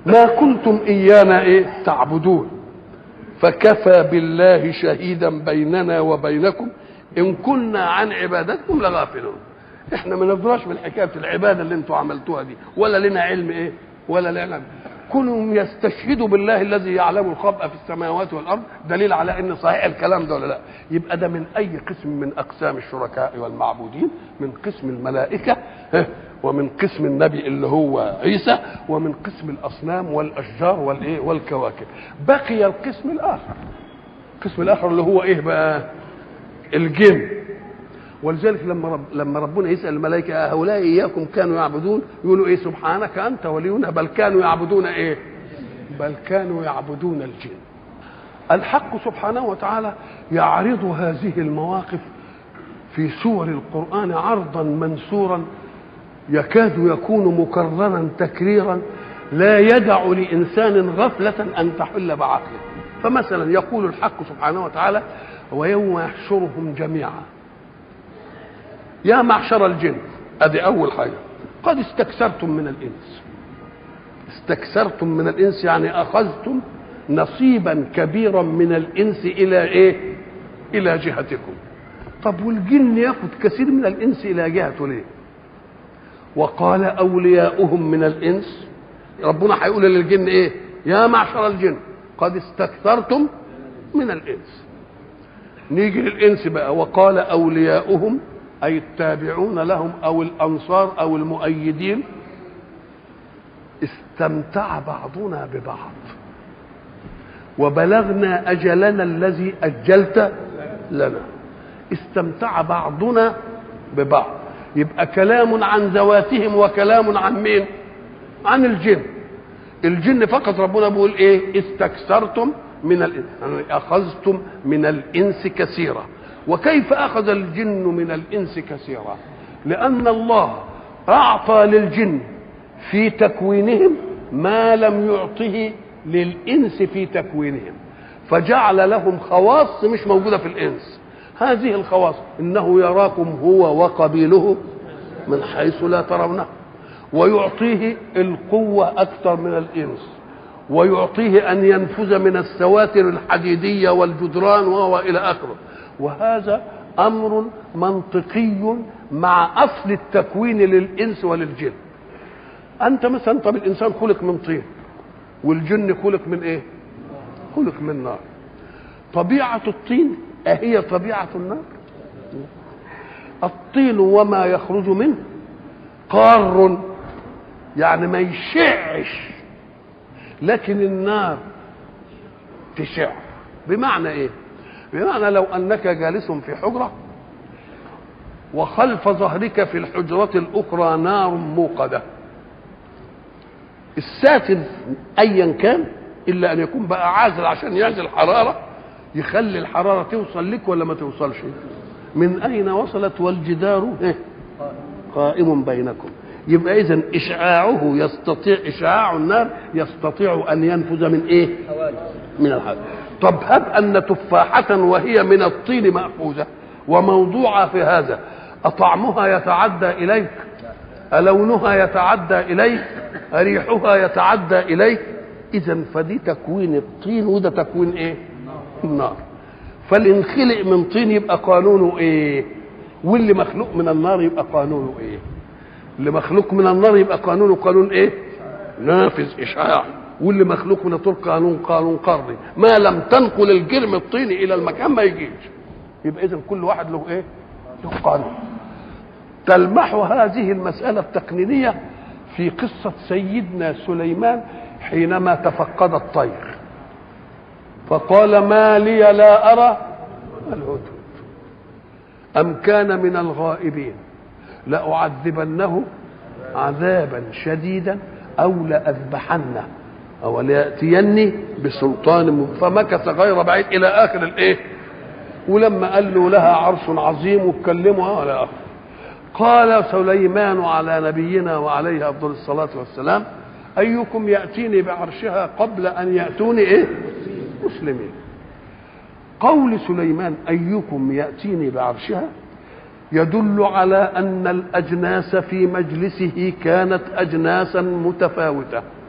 ما كنتم ايانا ايه تعبدون فكفى بالله شهيدا بيننا وبينكم ان كنا عن عبادتكم لغافلون احنا ما ندراش من حكايه العباده اللي انتم عملتوها دي ولا لنا علم ايه ولا لنا كونهم يستشهدوا بالله الذي يعلم الخبأ في السماوات والارض دليل على ان صحيح الكلام ده ولا لا يبقى ده من اي قسم من اقسام الشركاء والمعبودين من قسم الملائكه ها، ومن قسم النبي اللي هو عيسى ومن قسم الاصنام والاشجار والايه والكواكب بقي القسم الاخر القسم الاخر اللي هو ايه بقى الجن ولذلك لما رب لما ربنا يسال الملائكه هؤلاء اياكم كانوا يعبدون يقولوا ايه سبحانك انت ولينا بل كانوا يعبدون ايه بل كانوا يعبدون الجن الحق سبحانه وتعالى يعرض هذه المواقف في سور القران عرضا منثورا يكاد يكون مكررا تكريرا لا يدع لانسان غفله ان تحل بعقله فمثلا يقول الحق سبحانه وتعالى ويوم يحشرهم جميعا يا معشر الجن ادي اول حاجه قد استكثرتم من الانس استكثرتم من الانس يعني اخذتم نصيبا كبيرا من الانس الى ايه الى جهتكم طب والجن ياخذ كثير من الانس الى جهته ليه وقال اولياؤهم من الانس ربنا هيقول للجن ايه يا معشر الجن قد استكثرتم من الانس نيجي للانس بقى وقال اولياؤهم اي التابعون لهم او الانصار او المؤيدين استمتع بعضنا ببعض وبلغنا اجلنا الذي اجلت لنا استمتع بعضنا ببعض يبقى كلام عن ذواتهم وكلام عن مين عن الجن الجن فقط ربنا بيقول ايه استكثرتم من الانس يعني اخذتم من الانس كثيرا وكيف اخذ الجن من الانس كثيرا لان الله اعطى للجن في تكوينهم ما لم يعطه للانس في تكوينهم فجعل لهم خواص مش موجوده في الانس هذه الخواص انه يراكم هو وقبيله من حيث لا ترونه ويعطيه القوه اكثر من الانس ويعطيه ان ينفذ من السواتر الحديديه والجدران وهو الى اخره وهذا امر منطقي مع اصل التكوين للانس وللجن انت مثلا طب الانسان خلق من طين والجن خلق من ايه خلق من نار طبيعه الطين اهي طبيعه النار الطين وما يخرج منه قار يعني ما يشعش لكن النار تشع بمعنى ايه بمعنى لو انك جالس في حجره وخلف ظهرك في الحجرة الأخرى نار موقدة الساتر أيا كان إلا أن يكون بقى عازل عشان يعزل الحرارة يخلي الحرارة توصل لك ولا ما توصلش من أين وصلت والجدار إيه؟ قائم بينكم يبقى إذا إشعاعه يستطيع إشعاع النار يستطيع أن ينفذ من إيه؟ من الحرارة طب هب أن تفاحة وهي من الطين مأخوذة وموضوعة في هذا أطعمها يتعدى إليك ألونها يتعدى إليك ريحها يتعدى إليك إذا فدي تكوين الطين وده تكوين إيه؟ النار فالانخلق من طين يبقى قانونه إيه؟ واللي مخلوق من النار يبقى قانونه إيه؟ اللي مخلوق من النار يبقى قانونه قانون إيه؟ نافذ إشعاع واللي مخلوق من الطين قانون قانون قرضي ما لم تنقل الجرم الطيني إلى المكان ما يجيش يبقى إذا كل واحد له إيه؟ له قانون تلمح هذه المسألة التقنينية في قصة سيدنا سليمان حينما تفقد الطير فقال ما لي لا أرى الهدهد أم كان من الغائبين لأعذبنه عذابا شديدا أو لأذبحنه أو ليأتيني بسلطان مبين فمكث غير بعيد إلى آخر الإيه ولما قال له لها عرش عظيم واتكلموا على آخر قال سليمان على نبينا وعليه افضل الصلاه والسلام ايكم ياتيني بعرشها قبل ان ياتوني ايه مسلمين قول سليمان ايكم ياتيني بعرشها يدل على ان الاجناس في مجلسه كانت اجناسا متفاوته